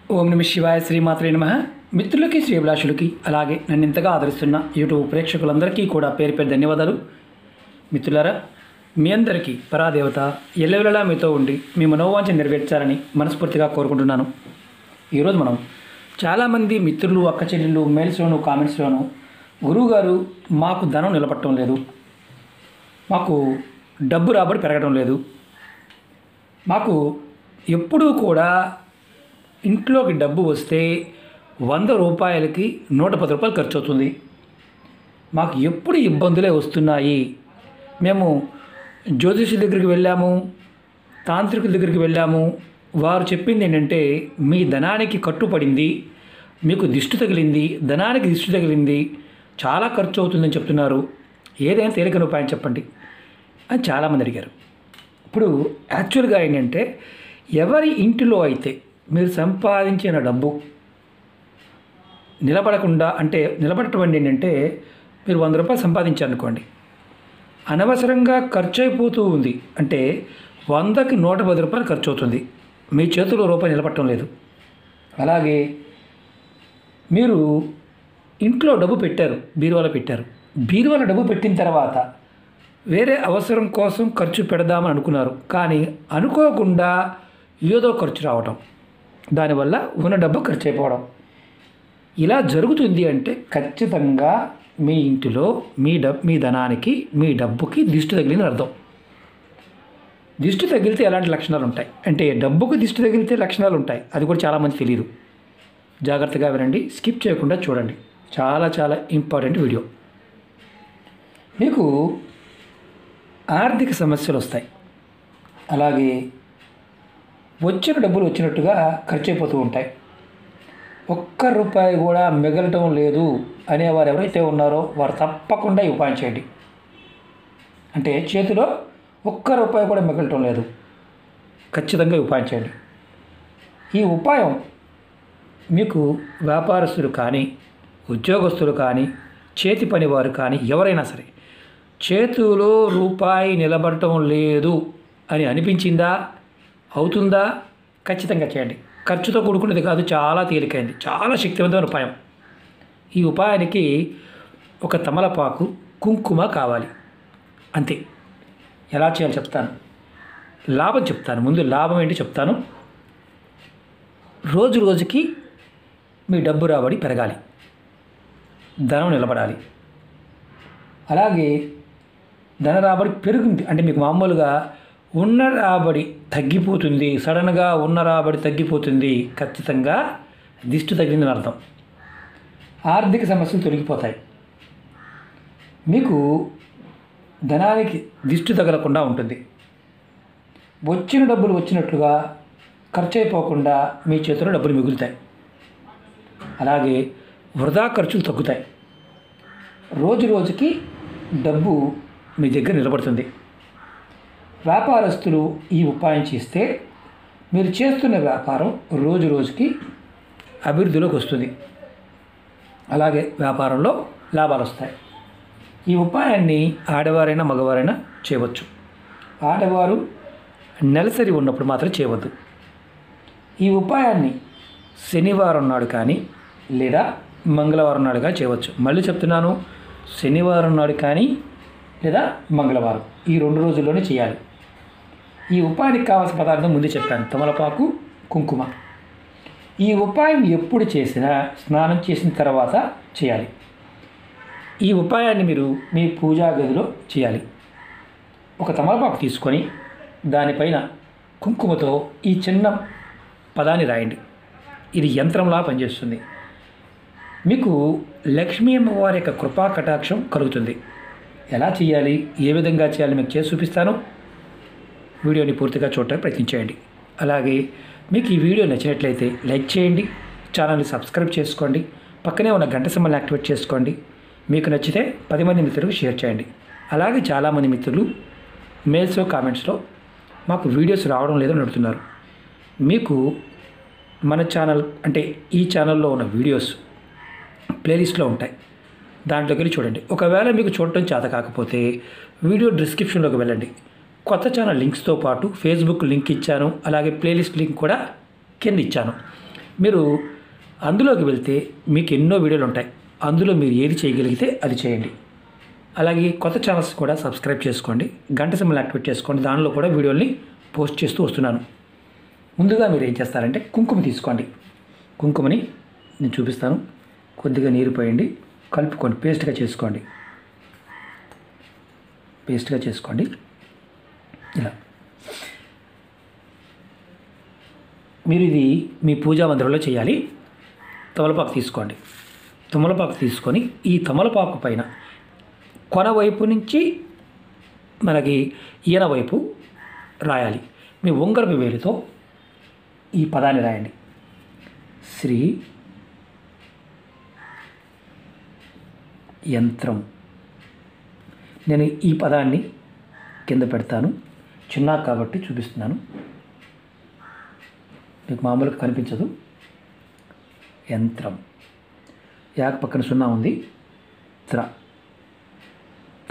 ఓం నమ శివాయ శ్రీమాత్రే నమ మిత్రులకి శ్రీభిలాషులకి అలాగే నన్ను ఇంతగా ఆదరిస్తున్న యూట్యూబ్ ప్రేక్షకులందరికీ కూడా పేరు పేరు ధన్యవాదాలు మిత్రులారా మీ అందరికీ పరాదేవత ఎల్లవెల్లలా మీతో ఉండి మీ మనోవాంఛ నెరవేర్చాలని మనస్ఫూర్తిగా కోరుకుంటున్నాను ఈరోజు మనం చాలామంది మిత్రులు అక్క చెల్లెళ్ళు మెయిల్స్లోను కామెంట్స్లోను గురువుగారు మాకు ధనం నిలబట్టడం లేదు మాకు డబ్బు రాబడి పెరగడం లేదు మాకు ఎప్పుడూ కూడా ఇంట్లోకి డబ్బు వస్తే వంద రూపాయలకి నూట పది రూపాయలు ఖర్చు అవుతుంది మాకు ఎప్పుడు ఇబ్బందులే వస్తున్నాయి మేము జ్యోతిషి దగ్గరికి వెళ్ళాము తాంత్రికుల దగ్గరికి వెళ్ళాము వారు చెప్పింది ఏంటంటే మీ ధనానికి కట్టుపడింది మీకు దిష్టి తగిలింది ధనానికి దిష్టి తగిలింది చాలా ఖర్చు అవుతుందని చెప్తున్నారు ఏదైనా తేలికైన ఉపాయం చెప్పండి అని చాలామంది అడిగారు ఇప్పుడు యాక్చువల్గా ఏంటంటే ఎవరి ఇంటిలో అయితే మీరు సంపాదించిన డబ్బు నిలబడకుండా అంటే నిలబడటం అంటే ఏంటంటే మీరు వంద రూపాయలు సంపాదించారనుకోండి అనవసరంగా ఖర్చు అయిపోతూ ఉంది అంటే వందకి నూట పది రూపాయలు ఖర్చు అవుతుంది మీ చేతిలో రూపాయి నిలబడటం లేదు అలాగే మీరు ఇంట్లో డబ్బు పెట్టారు బీరువాలో పెట్టారు బీరువాలో డబ్బు పెట్టిన తర్వాత వేరే అవసరం కోసం ఖర్చు పెడదామని అనుకున్నారు కానీ అనుకోకుండా ఏదో ఖర్చు రావటం దానివల్ల ఉన్న డబ్బు ఖర్చు అయిపోవడం ఇలా జరుగుతుంది అంటే ఖచ్చితంగా మీ ఇంటిలో మీ డబ్ మీ ధనానికి మీ డబ్బుకి దిష్టి తగిలిన అర్థం దిష్టి తగిలితే ఎలాంటి లక్షణాలు ఉంటాయి అంటే డబ్బుకు దిష్టి తగిలితే లక్షణాలు ఉంటాయి అది కూడా చాలామంది తెలియదు జాగ్రత్తగా వినండి స్కిప్ చేయకుండా చూడండి చాలా చాలా ఇంపార్టెంట్ వీడియో మీకు ఆర్థిక సమస్యలు వస్తాయి అలాగే వచ్చిన డబ్బులు వచ్చినట్టుగా ఖర్చు అయిపోతూ ఉంటాయి ఒక్క రూపాయి కూడా మిగలటం లేదు అనేవారు ఎవరైతే ఉన్నారో వారు తప్పకుండా ఈ ఉపాయం చేయండి అంటే చేతిలో ఒక్క రూపాయి కూడా మిగలటం లేదు ఖచ్చితంగా ఈ ఉపాయం చేయండి ఈ ఉపాయం మీకు వ్యాపారస్తులు కానీ ఉద్యోగస్తులు కానీ చేతి పనివారు కానీ ఎవరైనా సరే చేతిలో రూపాయి నిలబడటం లేదు అని అనిపించిందా అవుతుందా ఖచ్చితంగా చేయండి ఖర్చుతో కూడుకున్నది కాదు చాలా తేలికైంది చాలా శక్తివంతమైన ఉపాయం ఈ ఉపాయానికి ఒక తమలపాకు కుంకుమ కావాలి అంతే ఎలా చేయాలో చెప్తాను లాభం చెప్తాను ముందు లాభం ఏంటి చెప్తాను రోజు రోజుకి మీ డబ్బు రాబడి పెరగాలి ధనం నిలబడాలి అలాగే ధన రాబడి పెరుగుతుంది అంటే మీకు మామూలుగా ఉన్న రాబడి తగ్గిపోతుంది సడన్గా ఉన్న రాబడి తగ్గిపోతుంది ఖచ్చితంగా దిష్టి తగిలిందని అర్థం ఆర్థిక సమస్యలు తొలగిపోతాయి మీకు ధనానికి దిష్టి తగలకుండా ఉంటుంది వచ్చిన డబ్బులు వచ్చినట్లుగా ఖర్చు అయిపోకుండా మీ చేతిలో డబ్బులు మిగులుతాయి అలాగే వృధా ఖర్చులు తగ్గుతాయి రోజు రోజుకి డబ్బు మీ దగ్గర నిలబడుతుంది వ్యాపారస్తులు ఈ ఉపాయం చేస్తే మీరు చేస్తున్న వ్యాపారం రోజు రోజుకి అభివృద్ధిలోకి వస్తుంది అలాగే వ్యాపారంలో లాభాలు వస్తాయి ఈ ఉపాయాన్ని ఆడవారైనా మగవారైనా చేయవచ్చు ఆడవారు నెలసరి ఉన్నప్పుడు మాత్రం చేయవద్దు ఈ ఉపాయాన్ని శనివారం నాడు కానీ లేదా మంగళవారం నాడు కానీ చేయవచ్చు మళ్ళీ చెప్తున్నాను శనివారం నాడు కానీ లేదా మంగళవారం ఈ రెండు రోజుల్లోనే చేయాలి ఈ ఉపాయానికి కావాల్సిన పదార్థం ముందే చెప్పాను తమలపాకు కుంకుమ ఈ ఉపాయం ఎప్పుడు చేసినా స్నానం చేసిన తర్వాత చేయాలి ఈ ఉపాయాన్ని మీరు మీ పూజా గదిలో చేయాలి ఒక తమలపాకు తీసుకొని దానిపైన కుంకుమతో ఈ చిన్న పదాన్ని రాయండి ఇది యంత్రంలా పనిచేస్తుంది మీకు లక్ష్మీ అమ్మవారి యొక్క కృపా కటాక్షం కలుగుతుంది ఎలా చేయాలి ఏ విధంగా చేయాలి మీకు చేసి చూపిస్తాను వీడియోని పూర్తిగా చూడటానికి ప్రయత్నించేయండి అలాగే మీకు ఈ వీడియో నచ్చినట్లయితే లైక్ చేయండి ఛానల్ని సబ్స్క్రైబ్ చేసుకోండి పక్కనే ఉన్న గంట సింబల్ని యాక్టివేట్ చేసుకోండి మీకు నచ్చితే పది మంది మిత్రులకు షేర్ చేయండి అలాగే చాలామంది మిత్రులు మెయిల్స్లో కామెంట్స్లో మాకు వీడియోస్ రావడం లేదని అడుగుతున్నారు మీకు మన ఛానల్ అంటే ఈ ఛానల్లో ఉన్న వీడియోస్ ప్లేలిస్ట్లో ఉంటాయి దాంట్లోకి వెళ్ళి చూడండి ఒకవేళ మీకు చూడటం చేత కాకపోతే వీడియో డిస్క్రిప్షన్లోకి వెళ్ళండి కొత్త ఛానల్ లింక్స్తో పాటు ఫేస్బుక్ లింక్ ఇచ్చాను అలాగే ప్లేలిస్ట్ లింక్ కూడా కింద ఇచ్చాను మీరు అందులోకి వెళ్తే మీకు ఎన్నో వీడియోలు ఉంటాయి అందులో మీరు ఏది చేయగలిగితే అది చేయండి అలాగే కొత్త ఛానల్స్ కూడా సబ్స్క్రైబ్ చేసుకోండి గంట సింబల్ యాక్టివేట్ చేసుకోండి దానిలో కూడా వీడియోల్ని పోస్ట్ చేస్తూ వస్తున్నాను ముందుగా మీరు ఏం చేస్తారంటే కుంకుమ తీసుకోండి కుంకుమని నేను చూపిస్తాను కొద్దిగా నీరు పోయండి కలుపుకోండి పేస్ట్గా చేసుకోండి పేస్ట్గా చేసుకోండి ఇలా మీరు ఇది మీ పూజా మందిరంలో చేయాలి తమలపాకు తీసుకోండి తమలపాకు తీసుకొని ఈ తమలపాకు పైన కొన వైపు నుంచి మనకి ఈయన వైపు రాయాలి మీ ఉంగరపు వేలితో ఈ పదాన్ని రాయండి శ్రీ యంత్రం నేను ఈ పదాన్ని కింద పెడతాను చిన్న కాబట్టి చూపిస్తున్నాను మీకు మామూలుగా కనిపించదు యంత్రం యాక పక్కన సున్నా ఉంది త్ర త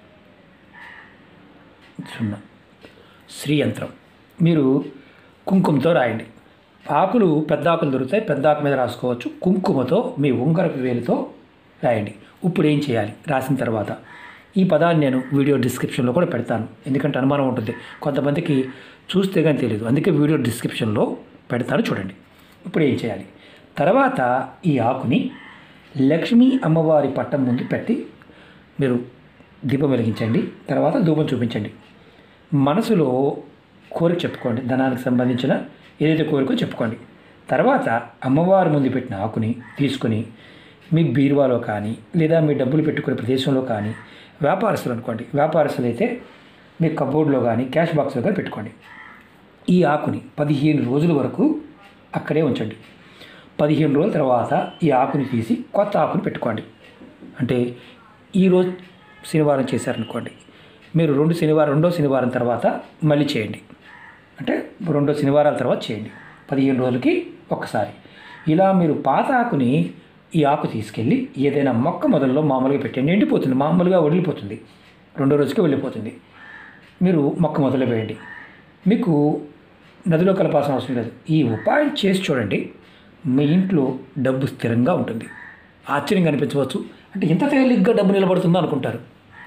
సున్నా శ్రీ యంత్రం మీరు కుంకుమతో రాయండి ఆకులు పెద్ద ఆకులు దొరుకుతాయి పెద్ద ఆకు మీద రాసుకోవచ్చు కుంకుమతో మీ ఉంగరపు వేలితో రాయండి ఇప్పుడు ఏం చేయాలి రాసిన తర్వాత ఈ పదాన్ని నేను వీడియో డిస్క్రిప్షన్లో కూడా పెడతాను ఎందుకంటే అనుమానం ఉంటుంది కొంతమందికి చూస్తే కానీ తెలియదు అందుకే వీడియో డిస్క్రిప్షన్లో పెడతాను చూడండి ఇప్పుడు ఏం చేయాలి తర్వాత ఈ ఆకుని లక్ష్మీ అమ్మవారి పట్టం ముందు పెట్టి మీరు దీపం వెలిగించండి తర్వాత ధూపం చూపించండి మనసులో కోరిక చెప్పుకోండి ధనానికి సంబంధించిన ఏదైతే కోరికో చెప్పుకోండి తర్వాత అమ్మవారి ముందు పెట్టిన ఆకుని తీసుకుని మీ బీరువాలో కానీ లేదా మీ డబ్బులు పెట్టుకునే ప్రదేశంలో కానీ వ్యాపారస్తులు అనుకోండి వ్యాపారస్తులు అయితే మీ కబోర్డ్లో కానీ క్యాష్ బాక్స్లో కానీ పెట్టుకోండి ఈ ఆకుని పదిహేను రోజుల వరకు అక్కడే ఉంచండి పదిహేను రోజుల తర్వాత ఈ ఆకుని తీసి కొత్త ఆకుని పెట్టుకోండి అంటే ఈరోజు శనివారం చేశారనుకోండి మీరు రెండు శనివారం రెండో శనివారం తర్వాత మళ్ళీ చేయండి అంటే రెండో శనివారాల తర్వాత చేయండి పదిహేను రోజులకి ఒక్కసారి ఇలా మీరు పాత ఆకుని ఈ ఆకు తీసుకెళ్ళి ఏదైనా మొక్క మొదల్లో మామూలుగా పెట్టండి ఎండిపోతుంది మామూలుగా వదిలిపోతుంది రెండో రోజుకి వెళ్ళిపోతుంది మీరు మొక్క మొదలు వేయండి మీకు నదిలో కలపాల్సిన అవసరం లేదు ఈ ఉపాయం చేసి చూడండి మీ ఇంట్లో డబ్బు స్థిరంగా ఉంటుంది ఆశ్చర్యంగా అనిపించవచ్చు అంటే ఇంత తేలిగ్గా డబ్బు నిలబడుతుందో అనుకుంటారు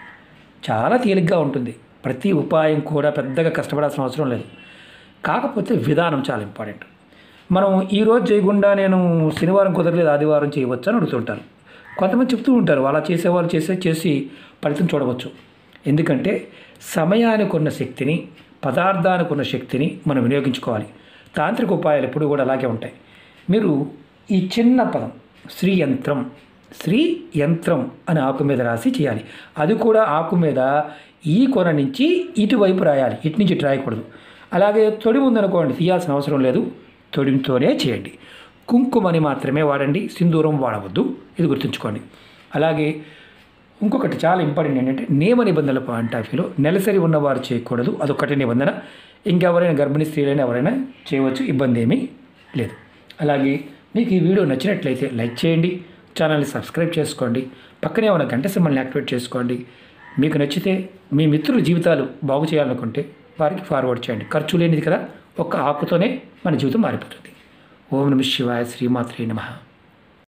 చాలా తేలిగ్గా ఉంటుంది ప్రతి ఉపాయం కూడా పెద్దగా కష్టపడాల్సిన అవసరం లేదు కాకపోతే విధానం చాలా ఇంపార్టెంట్ మనం ఈరోజు చేయకుండా నేను శనివారం కుదరలేదు ఆదివారం చేయవచ్చు అని అడుగుతుంటారు కొంతమంది చెప్తూ ఉంటారు అలా చేసేవాళ్ళు చేసే చేసి ఫలితం చూడవచ్చు ఎందుకంటే సమయానికి ఉన్న శక్తిని పదార్థానికి ఉన్న శక్తిని మనం వినియోగించుకోవాలి తాంత్రిక ఉపాయాలు ఎప్పుడు కూడా అలాగే ఉంటాయి మీరు ఈ చిన్న పదం శ్రీ యంత్రం శ్రీ యంత్రం అని ఆకు మీద రాసి చేయాలి అది కూడా ఆకు మీద ఈ కొన నుంచి ఇటువైపు రాయాలి ఇటు నుంచి ఇటు రాయకూడదు అలాగే తొడి ఉందనుకోండి తీయాల్సిన అవసరం లేదు తొడిమితోనే చేయండి కుంకుమని మాత్రమే వాడండి సింధూరం వాడవద్దు ఇది గుర్తుంచుకోండి అలాగే ఇంకొకటి చాలా ఇంపార్టెంట్ ఏంటంటే నియమ నిబంధనల పాయింట్ ఆఫ్ వ్యూలో నెలసరి ఉన్నవారు చేయకూడదు అదొకటి నిబంధన ఇంకెవరైనా గర్భిణీ స్త్రీలైనా ఎవరైనా చేయవచ్చు ఇబ్బంది ఏమీ లేదు అలాగే మీకు ఈ వీడియో నచ్చినట్లయితే లైక్ చేయండి ఛానల్ని సబ్స్క్రైబ్ చేసుకోండి పక్కనే ఉన్న గంట సింబల్ని యాక్టివేట్ చేసుకోండి మీకు నచ్చితే మీ మిత్రుల జీవితాలు బాగు చేయాలనుకుంటే వారికి ఫార్వర్డ్ చేయండి ఖర్చు లేనిది కదా ఒక్క ఆకుతోనే మన జీవితం మారిపోతుంది ఓం నమ శివాయ శ్రీమాత్రే నమః